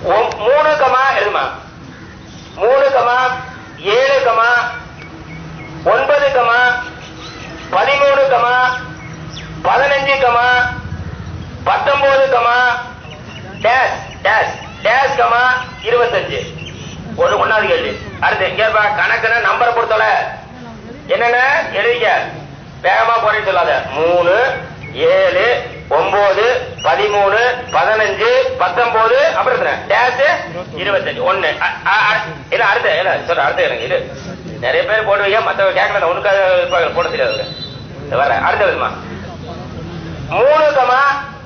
ஒம்- மூணு கமா எழுதுமா மூணு கமா ஏழு கமா ஒன்பது கமா பதிமூணு கமா பதினஞ்சு கமா பத்தொன்பது comma dash dash dash comma இருபத்தஞ்சு ஒரு ஒன்னாவது கேள்வி அடுத்து இங்க இருப்பா கணக்குன நம்பரை பொறுத்தவரை என்னென்ன எழுதிக்க வேகமா போறேன்னு சொல்லாத மூணு ஏழு ஒன்பது பதிமூணு பதினஞ்சு பத்தொன்பது அப்புறம் எத்தனை? டேஷ் இருபத்தஞ்சு ஒண்ணு அ- அ- அ- இல்ல அடுத்த இல்ல சொல்ற அடுத்த எனக்கு இது நிறைய பேர் போடுவீங்க மத்தவங்க கேட்கல உனக்கு அது போட தெரியாது இது வர அடுத்த விதமா மூணு கமா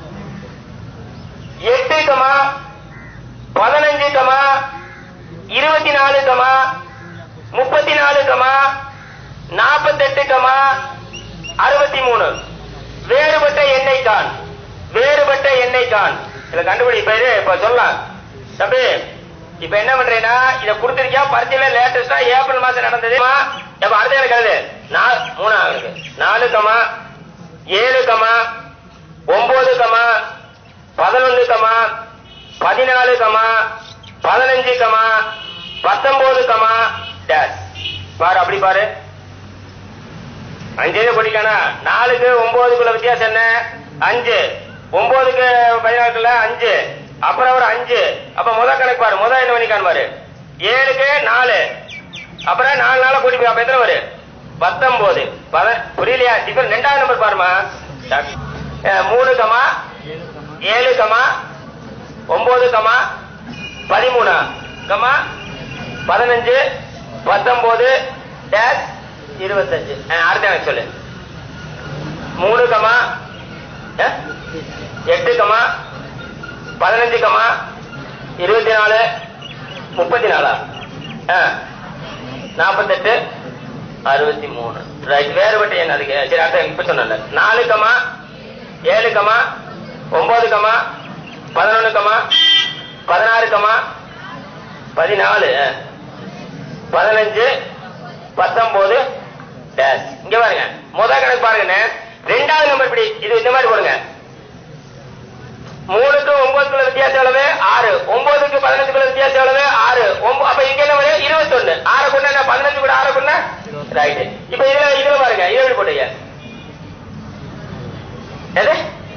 எட்டு கமா பதினஞ்சு கமா இருபத்தி நாலு கமா முப்பத்தி நாலு கமா நாற்பத்தெட்டு கமா அறுபத்தி மூணு வேறுபட்ட எண்ணெய் கான் வேறுபட்ட எண்ணெய் கான் இத கண்டுபிடி இப்ப இது இப்ப சொல்லலாம் தம்பி இப்ப என்ன பண்றேன்னா இத கொடுத்திருக்கியா பரிச்சையில லேட்டஸ்டா ஏப்ரல் மாசம் நடந்தது இப்ப அடுத்த எனக்கு எழுது நாலு மூணு அவனுக்கு நாலு கமா ஏழு கமா ஒன்பது கமா பதினொன்னு கமா பதினாலு கமா பதினஞ்சு கமா பத்தொன்பது கமா டேஷ் பாரு அப்படி பாரு அஞ்சு படிக்கானா நாலுக்கு ஒன்பதுக்குள்ள வித்தியாசம் என்ன அஞ்சு ஒன்பதுக்கு பதினாலுக்குள்ள அஞ்சு அப்புறம் ஒரு அஞ்சு அப்ப முத கணக்கு பாரு முத என்ன பண்ணிக்கான் பாரு ஏழுக்கு நாலு அப்புறம் நாலு நாள கூட்டி போய் அப்ப எத்தனை வரும் பத்தொன்பது பத புரியலையா இப்ப ரெண்டாவது நம்பர் பாருமா அஹ், மூணு கமா ஏழு கமா ஒன்பது கமா பதிமூணா கமா பதினஞ்சு பத்தொன்பது டேஷ் இருபத்தஞ்சு அஹ், அடுத்த எனக்கு சொல்லு மூணு கமா அஹ், எட்டு கமா பதினஞ்சு கமா இருபத்தி நாலு முப்பத்தி நாலா நாற்பத்தெட்டு அறுபத்தி மூணு ரைட் வேறுபட்ட எண் அதுக்கு சரி அடுத்த இப்ப சொன்ன நாலு கமா ஏழு கமா ஒன்பது கமா பதினொன்னு கமா பதினாறு கமா பதினாலு பதினஞ்சு பத்தொன்பது டேஷ் இங்க பாருங்க முதல் கணக்கு பாருங்க ரெண்டாவது நம்பர் இப்படி இது இந்த மாதிரி போடுங்க மூணுக்கு ஒன்பதுக்குள்ள வித்தியாசம் எவ்வளவு ஆறு ஒன்பதுக்கு பதினஞ்சுக்குள்ள வித்தியாசம் எவ்வளவு ஆறு ஒன்ப- அப்ப இங்க என்ன வரும் இருபத்தொன்னு ஆறு கொண்டு என்ன பதினஞ்சு கூட ஆறு கொண்டு ரைட் இப்ப இதுல இதுல பாருங்க இது எப்படி போட்டீங்க எது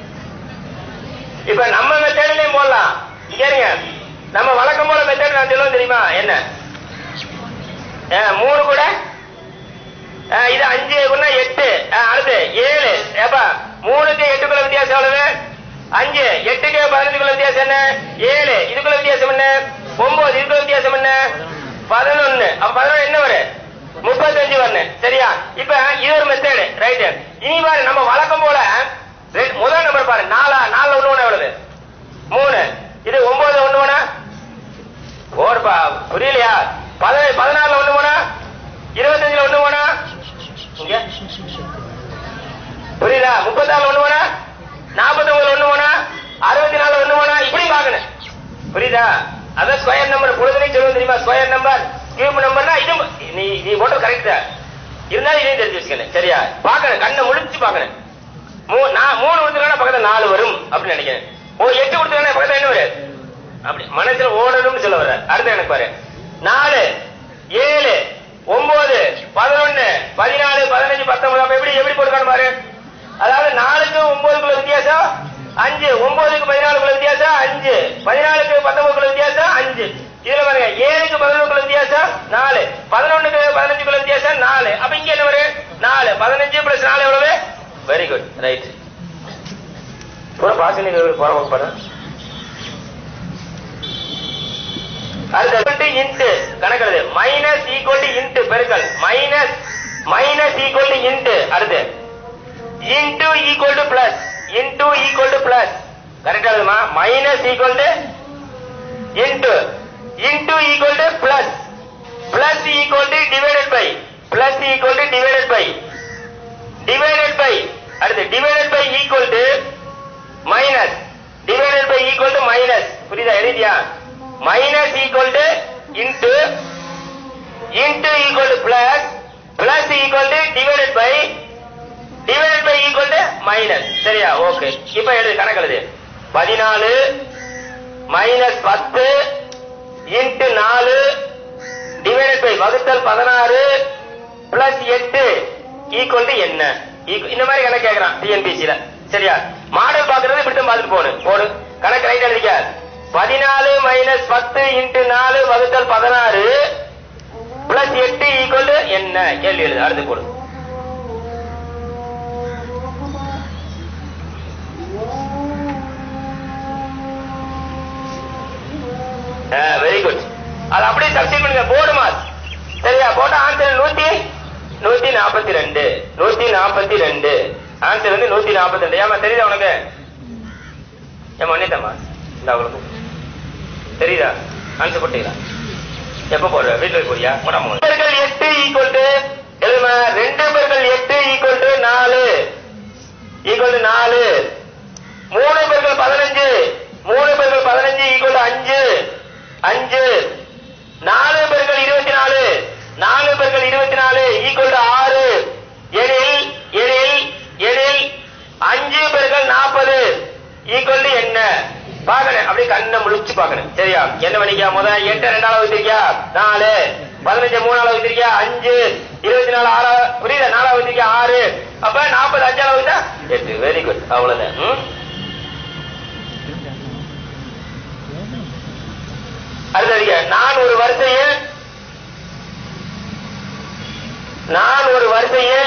இப்ப நம்ம மெத்தேட்லயும் போடலாம் இங்க இருங்க நம்ம வழக்கம் போல மெத்தேட் நான் சொல்லுவோம் தெரியுமா என்ன ஆ, மூணு கூட ஆ, இது அஞ்சு கூட எட்டு ஆ, அடுத்து ஏழு ஏப்பா மூணுக்கு எட்டுக்குள்ள வித்தியாசம் எவ்வளவு அஞ்சு எட்டுக்கு பதினஞ்சுக்குள்ள வித்தியாசம் என்ன ஏழு இதுக்குள்ள வித்தியாசம் என்ன ஒன்பது இதுக்குள்ள வித்தியாசம் என்ன பதினொன்னு அப்ப பதினொன்னு என்ன வரும் முப்பத்தஞ்சு வரணும் சரியா இப்ப இது ஒரு மெத்தேடு ரைட் இனி பாரு நம்ம வழக்கம் போல ரெண்டு- முதல் நம்பர் பாரு நாலா நாலுல ஒண்ணு ஒண்ணு எவ்வளவு மூணு இது ஒன்பது ஒண்ணு ஒண்ணா ஓடுப்பா புரியலையா பதினேழு பதினாறுல ஒண்ணு போனா இருபத்தஞ்சுல ஒண்ணு போனா இங்க புரியுதா முப்பத்தாறுல ஒண்ணு போனா நாற்பத்தொன்பதுல ஒண்ணு போனா அறுபத்தி நாலுல ஒண்ணு போனா இப்படி பாக்கணும் புரியுதா அதான் ஸ்கொயர் நம்பர் பொழுதுனையும் சொல்லுவது தெரியுமா ஸ்கொயர் நம்பர் கியூப் நம்பர்னா இது நீ நீ போட்டது கரெக்ட் தான் இருந்தாலும் இதையும் தெரிஞ்சு வச்சுக்கணும் சரியா பாக்கணும் கண்ணை முழிச்சு பாக்கணும் மூ- நான் மூணு கொடுத்துருக்கா பக்கத்துல நாலு வரும் அப்படின்னு நினைக்கிறேன் ஓ எட்டு கொடுத்துருக்கா பக்கத்துல என்ன வரும் அப்படி மனசுல ஓடணும்னு சொல்ல வர அடுத்து எனக்கு பாரு நாலு ஏழு ஒன்பது பதினொன்னு பதினாலு பதினஞ்சு பத்தொன்பது அப்ப எப்படி எப்படி போட்டுக்கான்னு பாரு அதாவது நாலுக்கு ஒன்பதுக்குள்ள வித்தியாசம் அஞ்சு ஒன்பதுக்கு பதினாலுக்குள்ள வித்தியாசம் அஞ்சு பதினாலுக்கு பத்தொன்பதுக்குள்ள வித்தியாசம் அஞ்சு இதுல பாருங்க ஏழுக்கு பதினொன்றுக்குள்ள வித்தியாசம் நாலு பதினொன்னுக்கு பதினஞ்சுக்குள்ள வித்தியாசம் நாலு அப்ப இங்க என்ன வரும் நாலு பதினஞ்சு பிளஸ் நாலு எவ்வளவு வெரி குட் ரைட் பூரா பாசனிங் போற படம் அடுத்து இன்ட்டு கணக்கிறது மைனஸ் ஈக்குவல் டு இன்ட்டு பெருக்கல் minus minus equal to into அடுத்து into equal to plus into equal to plus கரெக்டா இருக்குமா minus equal to into into equal to plus plus equal to divided by plus equal to divided by divided by அடுத்து divided by equal to minus divided by equal to minus புரியுதா எழுதியா minus equal to into into equal to plus plus equal to divided by divided by equal to minus சரியா okay இப்ப எழுது கணக்கு எழுது பதினாலு minus பத்து இன்ட்டு நாலு டிவைடட் பை வகுத்தல் பதினாறு பிளஸ் எட்டு ஈக்குவல் டு என்ன Equal- இந்த மாதிரி கணக்கு கேக்குறான் டிஎன்பிசில சரியா மாடல் பாக்குறது இப்படி தான் பார்த்துட்டு போடு போடு கணக்கு ரைட் எழுதிக்க பதினாலு மைனஸ் பத்து இன்ட்டு நாலு வகுத்தல் பதினாறு பிளஸ் எட்டு ஈக்குவல் டு என்ன கேள்வி எழுது அடுத்து போடு வெரி குட் அது அப்படியே சப்ஸ்டிட் பண்ணுங்க போர்டு மாஸ் சரியா போட்ட ஆன்சர் நூத்தி நூத்தி நாற்பத்தி ரெண்டு நூத்தி நாற்பத்தி ரெண்டு ஆன்சர் வந்து நூத்தி நாற்பத்தி ரெண்டு ஏமா தெரியுதா உனக்கு ஏமா ஒன்னேதாம்மா இந்த அவளுக்கு தெரியுதா ஆன்சர் போட்டீங்களா எப்ப போடுற வீட்டுல போய் போறியா போடாம பெருக்கள் எட்டு ஈக்குவல் டு எழுதுமா ரெண்டு பெருக்கள் எட்டு ஈக்குவல் டு நாலு ஈக்குவல் டு நாலு மூணு பெருக்கள் பதினஞ்சு மூணு பெருக்கள் பதினஞ்சு ஈக்குவல் டு அஞ்சு அஞ்சு நாலு பெருக்கள் இருபத்தி நாலு நாலு பெருக்கள் இருபத்தி நாலு ஈக்குவல் டு ஆறு எனில் எனில் எனில் அஞ்சு பெருக்கள் நாற்பது ஈக்குவல் டு என்ன பாக்கணும் அப்படியே கண்ணை முழிச்சு பாக்கணும் சரியா என்ன பண்ணிக்கா முத எட்டு ரெண்டாவது வச்சிருக்கியா நாலு பதினஞ்சு மூணாவது வச்சிருக்கியா அஞ்சு இருபத்தி நாலு ஆறா புரியுதா நாலாவது வச்சிருக்கியா ஆறு அப்ப நாற்பது அஞ்சாவது வச்சா எட்டு வெரி குட் அவ்வளவுதான் ம்? அடுத்தது நான் ஒரு வரிசையில் நான் ஒரு வரிசையில்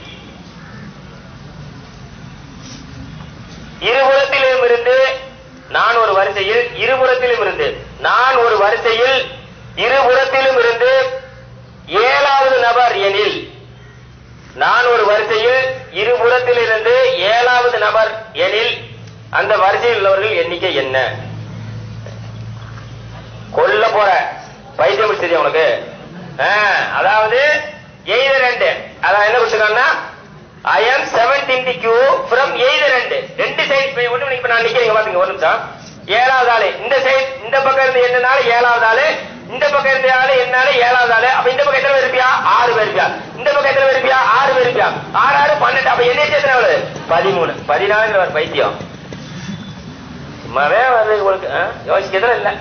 இருபுறத்திலும் இருந்து நான் ஒரு வரிசையில் இருபுறத்திலும் இருந்து நான் ஒரு வரிசையில் இருபுறத்திலும் இருந்து ஏழாவது நபர் எனில் நான் ஒரு வரிசையில் இருபுறத்தில் இருந்து ஏழாவது நபர் எனில் அந்த வரிசையில் உள்ளவர்கள் எண்ணிக்கை என்ன கொல்ல போற பைத்தியம் பிடிச்சது உனக்கு ஆ, அதாவது எய்த ரெண்டு அதான் என்ன கொடுத்துருக்காங்கன்னா I M seventeen the Q from eight ரெண்டு ரெண்டு சைடு ஒண்ணு இப்ப நான் நிக்கிறீங்க பாத்துங்க ஒரு நிமிஷம் ஏழாவது ஆளு இந்த சைடு இந்த பக்கம் இருந்து என்னனால ஏழாவது ஆளு இந்த பக்கம் இருந்த ஆளு என்னால ஏழாவது ஆளு அப்ப இந்த பக்கம் எத்தனை பேர் இருப்பியா ஆறு பேர் இருப்பியா இந்த பக்கம் எத்தனை பேர் இருப்பியா ஆறு பேர் இருப்பியா ஆறு ஆறு பன்னெண்டு அப்ப என்ன எத்தனை ஆளு பதிமூணு பதினாலுங்கிற ஒரு பைத்தியம் சும்மாவே வருது உங்களுக்கு ஆ? யோசிக்கிறதுல இல்ல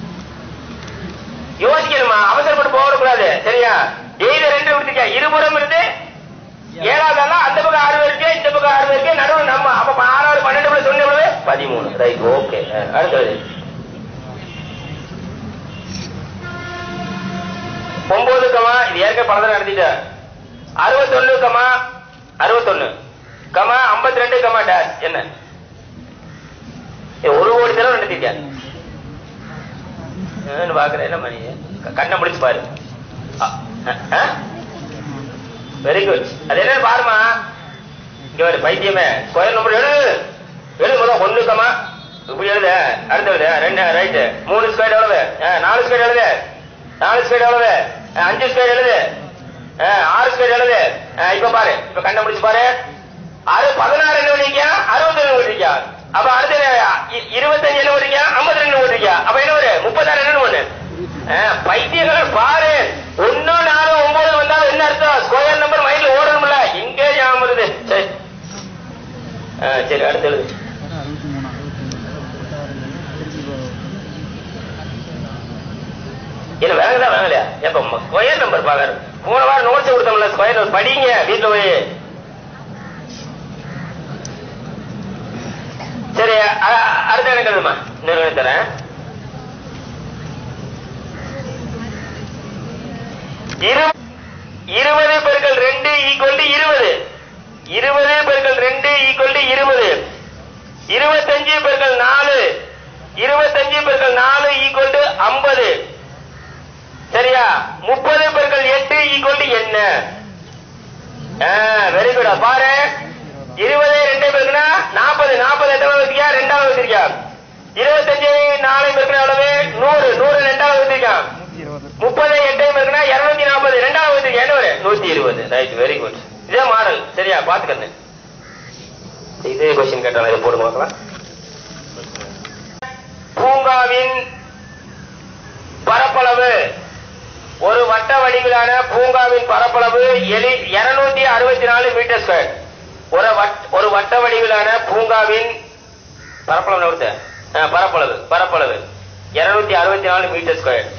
யோசிக்கணுமா அவசரப்பட்டு போகக்கூடாது சரியா எய்த ரெண்டு கொடுத்துருக்கா இருபுறம் இருந்து ஏழாவது ஆளா அந்த பக்கம் ஆறு பேர் இருக்கு இந்த பக்கம் ஆறு பேர் இருக்கு நடுவில் நம்ம அப்ப ஆறாவது பன்னெண்டு பிள்ளை சொன்ன எவ்வளவு பதிமூணு ரைட் ஓகே அடுத்தது ஒன்பது கமா இது ஏற்கனவே பலதான் நடத்திட்ட அறுபத்தொன்னு கமா அறுபத்தொன்னு கமா ஐம்பத்தி ரெண்டு கமா டேஷ் என்ன ஏ, ஒரு கோடி தடவை நடத்திட்டேன் பாக்குறேன் என்ன மணி க- கண்ணை முடிச்சு பாரு வெரி குட் அது என்ன பாருமா இங்க ஒரு பைத்தியமே ஸ்கொயர் நம்பர் எழுது எழுது முதல்ல ஒண்ணு கமா இப்படி எழுத அடுத்து எழுது ரெண்டு ரைட்டு மூணு ஸ்கொயர் எவ்வளவு ஆ, நாலு ஸ்கொயர் எழுது நாலு ஸ்கொயர் எவ்வளவு ஆ, அஞ்சு ஸ்கொயர் எழுது ஆ, ஆறு ஸ்கொயர் எழுது ஆ, இப்ப பாரு இப்ப கண்ணை முடிச்சு பாரு அது பதினாறு என்ன பண்ணிருக்கியா அறுபத்தி ரெண்டு ஓட்டிருக்கியா அப்ப அடுத்து இ- இருபத்தஞ்சு என்ன ஓட்டிருக்கியா ஐம்பத்தி ரெண்டு ஓட்டிருக்கியா அப்ப என்ன ஒரு முப்பத்தாறு என்ன ஒண்ணு பைத்தியங்கள் பாரு ஒன்னு நாலு ஒன்பது வந்தாலும் என்ன அர்த்தம் ஸ்கொயர் நம்பர் மைண்ட்ல ஓடணும்ல எங்கே ஞாபகம் வருது சரி ஆ, சரி அடுத்து எழுது அறுபத்தி மூணா என்ன வேங்கதா வேங்கலையா எப்ப ஸ்கொயர் நம்பர் பாக்குற போன வாரம் நோட்ஸ் கொடுத்தோம்ல ஸ்கொயர் நம்பர் படிங்க வீட்டுல போய் சரி அ- அடுத்த எனக்கு எழுதுமா இன்னொரு தரேன் இரு- இருபது பெருக்கள் ரெண்டு ஈக்குவல் டு இருபது இருபது பெருக்கள் ரெண்டு ஈக்குவல் டு இருபது இருபத்தஞ்சு பெருக்கள் நாலு இருபத்தஞ்சு பெருக்கள் நாலு ஈக்குவல் டு ஐம்பது சரியா முப்பது பெருக்கள் எட்டு ஈக்குவல் டு என்ன வெரி குட் பாரு இருபது ரெண்டு பெருக்குனா நாற்பது நாற்பது எத்தனை வச்சிருக்கியா ரெண்டாவது வச்சிருக்கியா இருபத்தஞ்சு நாலு பெருக்குனா எவ்வளவு நூறு நூறு ரெண்டாவது வச்சிருக்கியா நூத்தி இருபது முப்பது எட்டையும் இருக்குன்னா இருநூத்தி நாற்பது ரெண்டாவது வச்சிருக்கேன் என்ன ஒரு நூத்தி இருபது ரைட் வெரி குட் இதே மாடல் சரியா பாத்துக்கண்ணு இதே கொஸ்டின் கேட்டாலும் இதை போடுங்க பார்க்கலாம் பூங்காவின் பரப்பளவு ஒரு வட்ட வடிவிலான பூங்காவின் பரப்பளவு எலி இருநூத்தி அறுபத்தி நாலு மீட்டர் ஸ்கொயர் ஒரு வட்- ஒரு வட்ட வடிவிலான பூங்காவின் பரப்பளவு எவ்வளவு? ஆ, பரப்பளவு பரப்பளவு இருநூத்தி அறுபத்தி நாலு மீட்டர் ஸ்கொயர்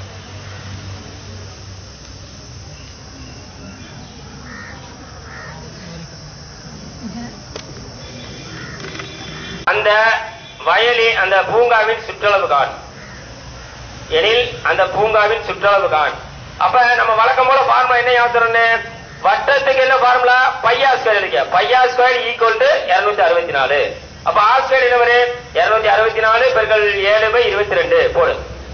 அந்த வயலி அந்த பூங்காவின் சுற்றளவு கான் எனில் அந்த பூங்காவின் சுற்றளவு கான் அப்ப நம்ம வழக்கம் போல ஃபார்முலா என்ன ஞாபகம்னு வட்டத்துக்கு என்ன ஃபார்முலா பையா ஸ்கொயர் இருக்கு பையா ஸ்கொயர் ஈக்குவல் டு இருநூத்தி அறுபத்தி நாலு அப்ப ஆர் ஸ்கொயர் என்ன வரும் இருநூத்தி அறுபத்தி நாலு பெருக்கள் ஏழு பை இருபத்தி ரெண்டு போடு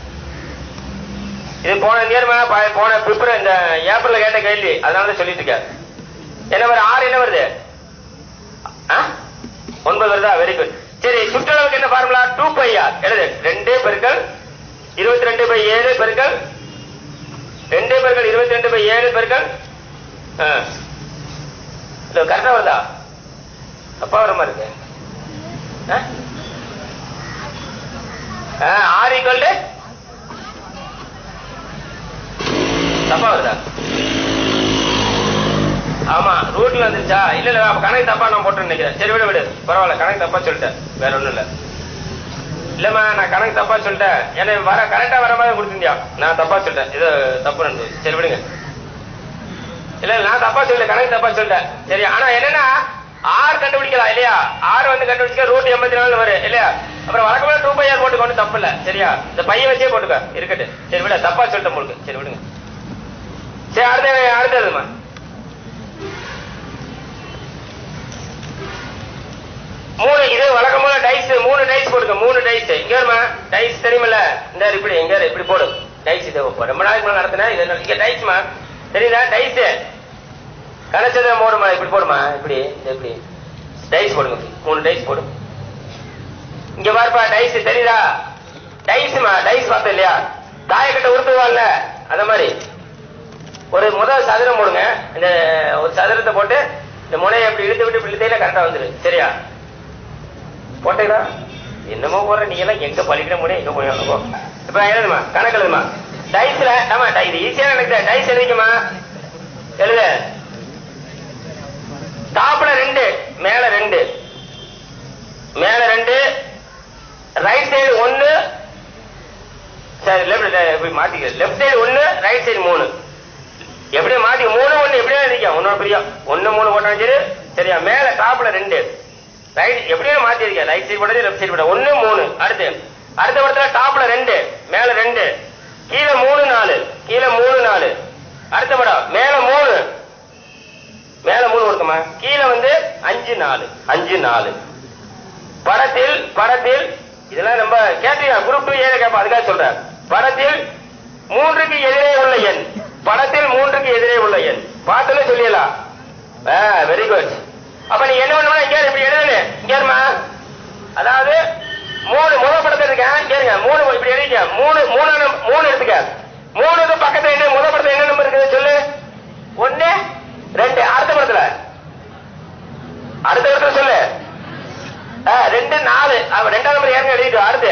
இது போன நேர்மா போன பிப்ரவரி இந்த ஏப்ரல்ல கேட்ட கேள்வி அதனால தான் சொல்லிட்டு இருக்கேன் என்ன வரும் ஆறு என்ன வருது ஆ? ஒன்பது வருதா வெரி குட் சரி சுற்றளவுக்கு என்ன ஃபார்முலா டூ பை ஆர் எழுது ரெண்டு பெருக்கள் இருபத்தி ரெண்டு பை ஏழு பெருக்கள் ரெண்டு பெருக்கள் இருபத்தி ரெண்டு பை ஏழு பெருக்கள் ஆ. இது கரெக்டா வருதா தப்பா வர மாதிரி இருக்கு ஆ? ஆ, ஆர் ஈக்குவல் டு தப்பா வருதா ஆமா ரூட்ல வந்துச்சா இல்ல இல்ல அப்ப கணக்கு தப்பா நான் போட்டு நினைக்கிறேன் சரி விடு விடு பரவாயில்ல கணக்கு தப்பா சொல்லிட்டேன் வேற ஒண்ணும் இல்ல இல்லம்மா நான் கணக்கு தப்பா சொல்லிட்டேன் ஏன்னா வர கரெக்டா வர மாதிரி கொடுத்துருந்தியா நான் தப்பா சொல்லிட்டேன் இது தப்பு நடந்தது சரி விடுங்க இல்ல இல்ல, நான் தப்பா சொல்லல கணக்கு தப்பா சொல்லிட்டேன் சரி ஆனா என்னன்னா ஆர் கண்டுபிடிக்கலாம் இல்லையா ஆர் வந்து கண்டுபிடிக்க ரூட் எண்பத்தி நாலு வரும் இல்லையா அப்புறம் வழக்கமான டூ பை ஆர் போட்டுக்கொண்டு தப்பு இல்ல சரியா இந்த பையன் வச்சே போட்டுக்க இருக்கட்டும் சரி விட தப்பா சொல்லிட்டேன் உங்களுக்கு சரி விடுங்க சரி அடுத்த அடுத்ததுமா மூணு இது வழக்கம் போல டைஸ் மூணு டைஸ் போடுங்க மூணு டைஸ் இங்க வருமா டைஸ் தெரியுமில்ல இந்த இப்படி எங்க இரு, இப்படி போடு டைஸ் இது இப்ப ரொம்ப நாளைக்கு மேல நடத்தினா இது என்ன- இங்க டைஸ்மா தெரியுதா டைஸ் கணச்சதை போடுமா இப்படி போடுமா இப்படி இது இப்படி டைஸ் போடுங்க இப்படி. மூணு டைஸ் போடு இங்க பாருப்பா டைஸ் தெரியுதா டைஸ்மா டைஸ் பார்த்தோம் இல்லையா தாயக்கட்டை உருட்டுவாங்கல்ல அந்த மாதிரி ஒரு முதல் சதுரம் போடுங்க இந்த ஒரு சதுரத்தை போட்டு இந்த முனையை அப்படி இழுத்து விட்டு இப்படி இழுத்தையில கரெக்டா வந்துரு சரியா போட்டீங்களா என்னமோ போற நீ எல்லாம் எங்க பழிக்கிற முடியும் எங்க போய் இப்ப எழுதுமா கணக்கு எழுதுமா டைஸ்ல ஆமா டை- இது ஈஸியா எனக்கு டைஸ் எழுதிக்குமா எழுது டாப்ல ரெண்டு மேல ரெண்டு மேல ரெண்டு ரைட் சைடு ஒன்னு சரி லெஃப்ட் இப்படி மாத்திக்க லெஃப்ட் சைடு ஒன்னு ரைட் சைடு மூணு எப்படியே மாத்தி மூணு ஒண்ணு எப்படியா இருக்கா ஒன்னோட பிரியம் ஒண்ணு மூணு போட்டாலும் சரி சரியா மேல டாப்ல ரெண்டு ரைட் எப்படியே மாத்தி இருக்க ரைட் சைடு போட்டது லெஃப்ட் சைடு போட்ட ஒண்ணு மூணு அடுத்து அடுத்த படத்துல டாப்ல ரெண்டு மேல ரெண்டு கீழே மூணு நாலு கீழே மூணு நாலு அடுத்த படம் மேல மூணு மேல மூணு கொடுக்குமா கீழே வந்து அஞ்சு நாலு அஞ்சு நாலு படத்தில் படத்தில் இதெல்லாம் நம்ம கேட்டீங்க குரூப் டூ ஏழை கேட்போம் அதுக்காக சொல்றேன் படத்தில் மூன்றுக்கு எதிரே உள்ள எண் படத்தில் மூன்றுக்கு எதிரே உள்ள எண் பார்த்தோன்னே சொல்லிடலாம் வெரி குட் அப்ப நீ என்ன பண்ணுவா இங்க இரு, இப்படி எழுதுங்க இங்க இருமா அதாவது மூணு முதல் படத்துல இருக்கேன் கேளுங்க மூணு இப்படி எழுதிக்க மூணு மூணு நம்- மூணு எடுத்துக்க மூணுக்கு பக்கத்துல என்ன முதல் படத்துல என்ன நம்பர் இருக்குது சொல்லு ஒண்ணு ரெண்டு அடுத்த படத்துல அடுத்த படத்துல சொல்லு ஆ, ரெண்டு நாலு அப்ப ரெண்டாம் நம்பர் ஏற்கனவே எழுதிட்டு அடுத்து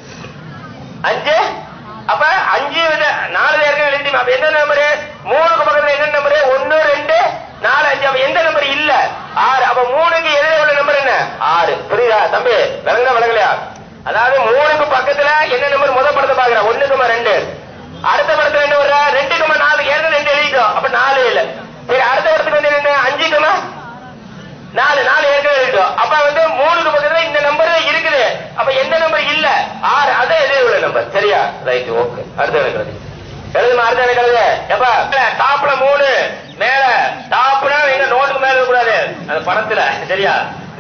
அஞ்சு அப்ப அஞ்சு விட- நாலு ஏற்கனவே எழுதி அப்ப எந்த நம்பரு மூணுக்கு பக்கத்துல என்ன நம்பரு ஒன்னு ரெண்டு நாலு அஞ்சு அப்ப எந்த நம்பர் இல்ல ஆறு அப்ப மூணுக்கு எதிரே உள்ள நம்பர் என்ன ஆறு புரியுதா தம்பி விளங்குதா விளங்கலையா அதாவது மூணுக்கு பக்கத்துல என்ன நம்பர் முத படத்தை பாக்குற ஒண்ணுக்குமா ரெண்டு அடுத்த படத்துல என்ன வர்ற ரெண்டுக்குமா நாலு ஏற்கனவே ரெண்டு எழுதிட்டோம் அப்ப நாலு இல்ல சரி அடுத்த படத்துக்கு வந்து என்ன அஞ்சுக்குமா நாலு நாலு ஏற்கனவே எழுதிட்டோம் அப்ப வந்து மூணுக்கு பக்கத்துல இந்த நம்பர் இருக்குது அப்ப எந்த நம்பர் இல்ல ஆறு அதான் எதிரே உள்ள நம்பர் சரியா ரைட் ஓகே அடுத்த எனக்கு எழுது. எழுதுமா அடுத்த எனக்கு எழுது எப்ப டாப்ல மூணு மேல டாப்னா எங்க நோட்டுக்கு மேல கூடாது அந்த படத்துல சரியா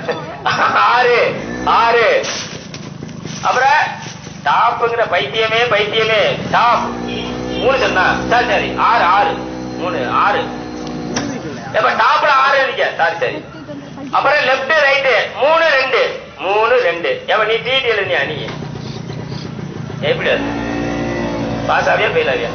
ஆறு ஆறு அப்புறம் டாப்புங்கிற பைத்தியமே பைத்தியமே டாப் மூணு சொன்னா சரி சரி ஆறு ஆறு மூணு ஆறு எப்ப டாப்ல ஆறு எழுதிக்க சரி சரி அப்புறம் லெப்ட் ரைட் மூணு ரெண்டு மூணு ரெண்டு எப்ப நீ டிடி எழுதியா நீ எப்படி அது பாஸ் ஆவியா ஃபெயில் ஆவியா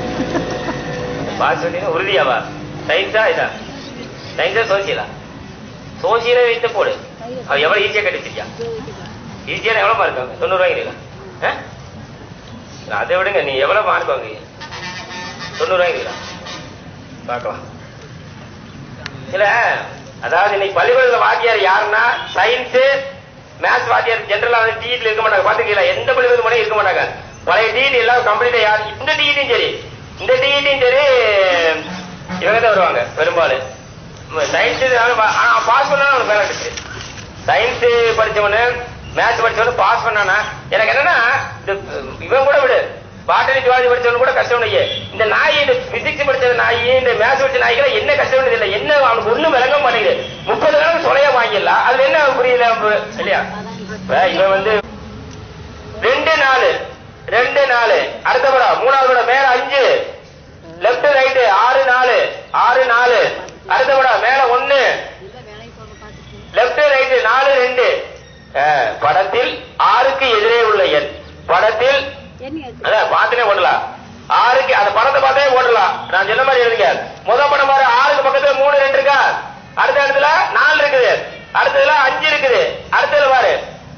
பாஸ் பண்ணி உறுதியாவா சயின்ஸா இதா சயின்ஸா சோசியலா சோசியலை வைத்து போடு அவ எவ்வளவு ஈஸியா கட்டிச்சிருக்கியா ஈஸியான எவ்வளவு மார்க் வாங்க தொண்ணூறு வாங்கிறீங்களா ஆ? அதை விடுங்க நீ எவ்வளவு மார்க் வாங்குறீங்க தொண்ணூறு வாங்கிறீங்களா பார்க்கலாம் இல்ல அதாவது இன்னைக்கு பள்ளிக்கூடத்துல வாத்தியார் யாருன்னா சயின்ஸ் மேத்ஸ் வாத்தியார் ஜென்ரலா வந்து டிஇல இருக்க மாட்டாங்க பாத்துக்கீங்களா எந்த பள்ளிக்கூட போனா இருக்க மாட்டாங்க பழைய டிஇடி எல்லாம் கம்ப்ளீட்டா யார் இந்த டிஇடியும் சரி இந்த டிஇடியும் சரி இவங்க தான் வருவாங்க பெரும்பாலும் சயின்ஸ் ஆனா பாஸ் பண்ணா அவனுக்கு வேலை இருக்கு சயின்ஸ் படிச்சவனு மேத்ஸ் படிச்சவனு பாஸ் பண்ணானா எனக்கு என்னன்னா இந்த இவன் கூட விடு பாட்டனி ஜுவாலஜி படிச்சவனு கூட கஷ்டம் இல்லையே இந்த நாய் இந்த பிசிக்ஸ் படிச்ச நாய் இந்த மேத்ஸ் படிச்ச நாய்க்கு என்ன கஷ்டம் இல்லை என்ன அவனுக்கு ஒண்ணும் விளங்க மாட்டேங்குது முப்பது நாள் சொலைய வாங்கிடலாம் அதுல என்ன புரியல அவனுக்கு? இல்லையா இப்ப இவன் வந்து ரெண்டு நாலு ரெண்டு நாலு அடுத்த படம் மூணாவது படம் மேல அஞ்சு லெப்ட் ரைட்டு ஆறு நாலு ஆறு நாலு அடுத்த படம் மேல ஒண்ணு லெப்ட் ரைட்டு நாலு ரெண்டு அஹ், படத்தில் ஆறுக்கு எதிரே உள்ள எண் படத்தில் அதான் பார்த்துனே ஓடலாம் ஆறுக்கு அந்த படத்தை பார்த்தே ஓடலாம் நான் சொன்ன மாதிரி எழுதுங்க முத படம் பாரு ஆறுக்கு பக்கத்துல மூணு ரெண்டு இருக்கா அடுத்த இடத்துல நாலு இருக்குது அடுத்ததுல அஞ்சு இருக்குது அடுத்ததுல பாரு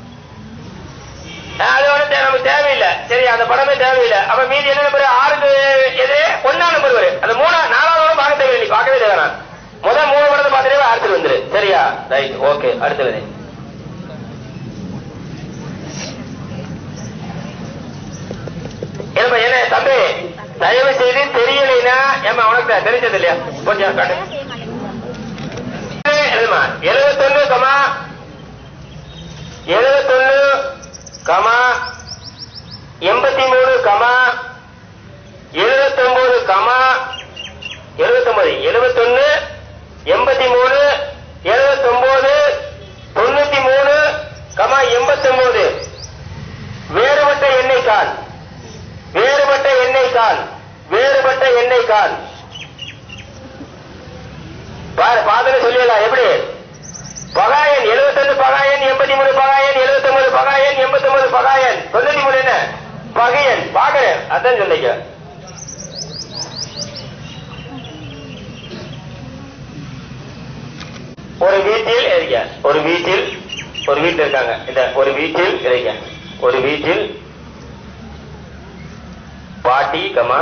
அஹ் அது வந்து தே- நமக்கு தேவையில்லை சரி அந்த படமே தேவையில்லை அப்ப மீதி என்ன நம்பர் ஆறுக்கு எது ஒன்னா நம்பர் வரும் அந்த மூணா நாலாவது படம் பார்க்க தேவையில்லை நீ பார்க்கவே தேவை முதல் மூணு படத்தை பார்த்துட்டே அடுத்தது வந்துரு சரியா ரைட் ஓகே அடுத்தது என்னப்பா என்ன தம்பி தயவு செய்து தெரியலைன்னா ஏமா உனக்கு தான் தெரிஞ்சது இல்லையா கொஞ்சம் காட்டு எழுதுமா எழுபத்தொன்னு கமா எழுபத்தொன்னு கமா எண்பத்தி மூணு கமா எழுபத்தொன்பது கமா எழுபத்தொன்பது எழுபத்தொன்னு எண்பத்தி மூணு எழுபத்தொன்பது தொண்ணூத்தி மூணு கமா எண்பத்தொன்பது வேறுபட்ட எண்ணெய் கால் வேறுபட்ட எண்ணெய் கால் வேறுபட்ட எண்ணெய் கால் பாரு பாதுன்னு சொல்லிடலாம் எப்படி பகாயன் 71 பகாயன் எண்பத்தி மூணு பகாயன் 79 பகாயன் 89 பகாயன் தொண்ணூத்தி மூணு என்ன பகையன் பாக்குறேன் அதான் சொல்லிக்க ஒரு வீட்டில் இருக்க ஒரு வீட்டில் ஒரு வீட்டில் இருக்காங்க இந்த ஒரு வீட்டில் இருக்க ஒரு வீட்டில் பாட்டி கமா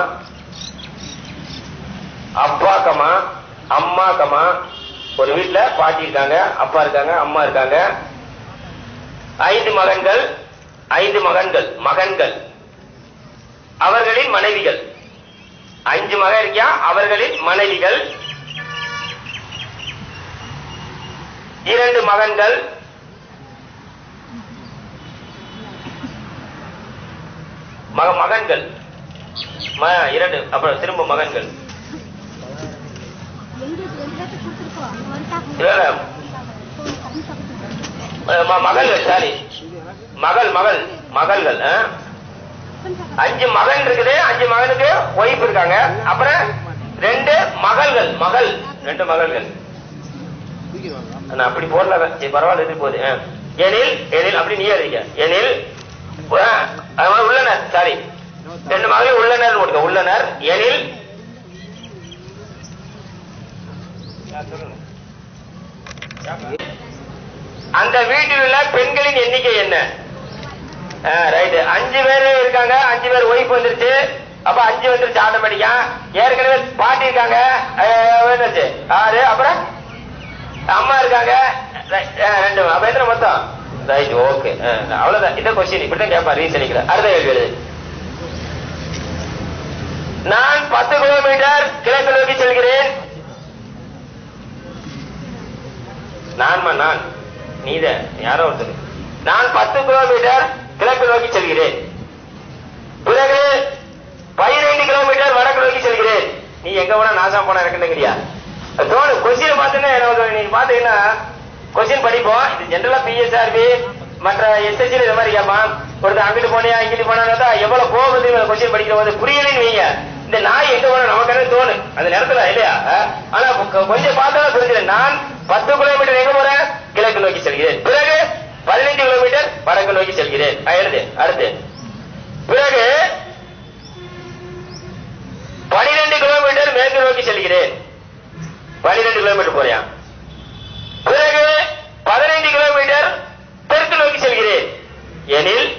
அப்பா கமா அம்மா கமா ஒரு வீட்ல பாட்டி இருக்காங்க அப்பா இருக்காங்க அம்மா இருக்காங்க ஐந்து மகன்கள் ஐந்து மகன்கள் மகன்கள் அவர்களின் மனைவிகள் அஞ்சு மகன் இருக்கியா அவர்களின் மனைவிகள் இரண்டு மகன்கள் மக மகன்கள் ம- இரண்டு அப்புறம் திரும்ப மகன்கள் இல்ல, இல்ல. அஹ் ம- மகள்கள் சாரி மகள் மகள் மகள்கள் ஆ? அஞ்சு மகன் இருக்குது அஞ்சு மகனுக்கு ஒய்ஃப் இருக்காங்க அப்புறம் ரெண்டு மகள்கள் மகள் ரெண்டு மகள்கள் நான் அப்படி போடல சரி பரவாயில்ல இது போகுது ஆ. எனில் எனில் அப்படி நீ எழுதிக்க எனில் ஆ, அது மாதிரி உள்ளனர் சாரி ரெண்டு மகளிர் உள்ளனர் போட்டுக்க உள்ளனர் எனில் அந்த வீட்டில் உள்ள பெண்களின் எண்ணிக்கை என்ன ரைட் அஞ்சு பேர் இருக்காங்க அஞ்சு பேர் ஒய்ஃப் வந்துருச்சு அப்ப அஞ்சு வந்துருச்சு ஆட்டோமேட்டிக்கா ஏற்கனவே பாட்டி இருக்காங்க அஹ், என்னாச்சு ஆறு அப்புறம் அம்மா இருக்காங்க Right, அஹ், ரெண்டு அப்ப எத்தனை மொத்தம் ரைட் ஓகே அவ்வளவுதான் இந்த கொஸ்டின் இப்படிதான் கேட்பா ரீசனிக்கிற அடுத்த கேள்வி எழுது. நான் பத்து கிலோமீட்டர் கிழக்கு நோக்கி செல்கிறேன் நான்மா நான் நீத யாரோ ஒருத்தர் நான் பத்து கிலோமீட்டர் கிழக்கு நோக்கி செல்கிறேன் பிறகு பதினைந்து கிலோமீட்டர் வடக்கு நோக்கி செல்கிறேன் நீ எங்க போனா நாசம் போனா இருக்குன்னுங்கிறியா தோணு கொஸ்டின் பார்த்தீங்கன்னா எனக்கு நீங்க பாத்தீங்கன்னா கொஸ்டின் படிப்போம் இது ஜென்ரலா பிஎஸ்ஆர்பி மற்ற எஸ்எஸ்சி இது மாதிரி கேட்பான் ஒருத்தர் அங்கிட்டு போனியா இங்கிட்டு போனா எவ்வளவு கோபத்து கொஸ்டின் படிக்கிற போது புரியலன்னு வைங்க இந்த நாய் எங்க போனா நமக்கு தோணு அந்த நேரத்துல இல்லையா அஹ்? ஆனா கொ- கொஞ்சம் பார்த்தாலும் புரிஞ்சுது நான் பத்து கிலோமீட்டர் எங்க போறேன் கிழக்கு நோக்கி செல்கிறேன் பிறகு பதினைந்து கிலோமீட்டர் வடக்கு நோக்கி செல்கிறேன் அஹ், எழுது அடுத்து பிறகு பனிரெண்டு கிலோமீட்டர் மேற்கு நோக்கி செல்கிறேன் பனிரெண்டு கிலோமீட்டர் போறியா பிறகு பதினைந்து கிலோமீட்டர் தெற்கு நோக்கி செல்கிறேன் எனில்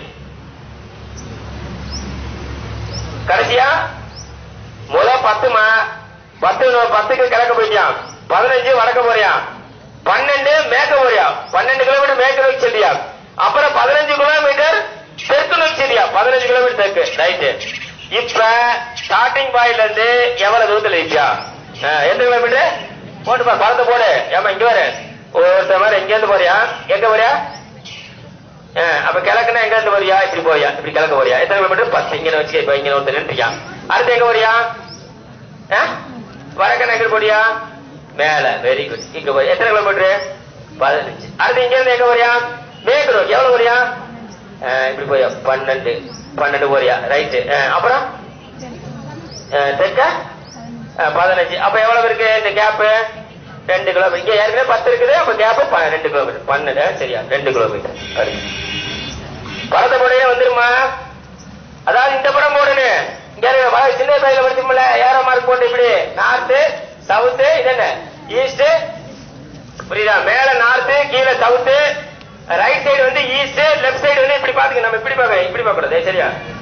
கடைசியா முத பத்து மா- பத்து நோ- பத்துக்கு கிழக்கு போயிட்டியான் பதினஞ்சு வடக்க போறியா பன்னெண்டு மேற்க போறியா பன்னெண்டு கிலோமீட்டர் மேற்கு நோக்கி செல்றியா அப்புறம் பதினஞ்சு கிலோமீட்டர் தெற்கு நோக்கி சரியா பதினஞ்சு கிலோமீட்டர் தெற்கு ரைட்டு இப்ப ஸ்டார்டிங் பாயிண்ட்ல இருந்து எவ்வளவு தூரத்துல இருக்கியா எந்த கிலோமீட்டர் போட்டுப்பா பறந்து போடு ஏமா இங்க வர ஒருத்த மாதிரி எங்க இருந்து போறியா எங்க போறியா ஆ, அப்ப கிழக்குனா எங்க இருந்து வரியா இப்படி போறியா இப்படி கிழக்கு போறியா எத்தனை கிலோமீட்டர் பத்து இங்க வச்சு இப்ப இங்க ஒருத்தர் நின்றுட்டியா அடுத்து எங்க போறியா ஆ? வடக்கன எங்க போறியா மேல வெரி குட் இங்க போய் எத்தனை கிலோமீட்டர் பதினஞ்சு அடுத்து இங்க இருந்து எங்க போறியா மேற்கு நோக்கி எவ்வளவு போறியா ஆ, இப்படி போயா பன்னெண்டு பன்னெண்டு போறியா ரைட்டு அப்புறம் ஆ, தெற்க ஆ, பதினஞ்சு அப்ப எவ்வளவு இருக்கு இந்த கேப் ரெண்டு கிலோமீட்டர் இங்க ஏற்கனவே பத்து இருக்குது அப்ப கேப் ரெண்டு கிலோமீட்டர் பன்னெண்டு சரியா ரெண்டு கிலோமீட்டர் சரி படத்தை போடவே வந்துருமா அதாவது இந்த படம் போடுன்னு இங்க இருக்க வா- சின்ன பையில படிச்சோம்ல ஏரோ மார்க் போட்டு இப்படி நார்த்து சவுத்து இது என்ன ஈஸ்ட் புரியுதா மேல நார்த்து கீழே சவுத்து ரைட் சைடு வந்து ஈஸ்ட் லெஃப்ட் சைடு வந்து இப்படி பாத்துக்க நம்ம இப்படி பார்க்க இப்படி பார்க்க கூடாது சரியா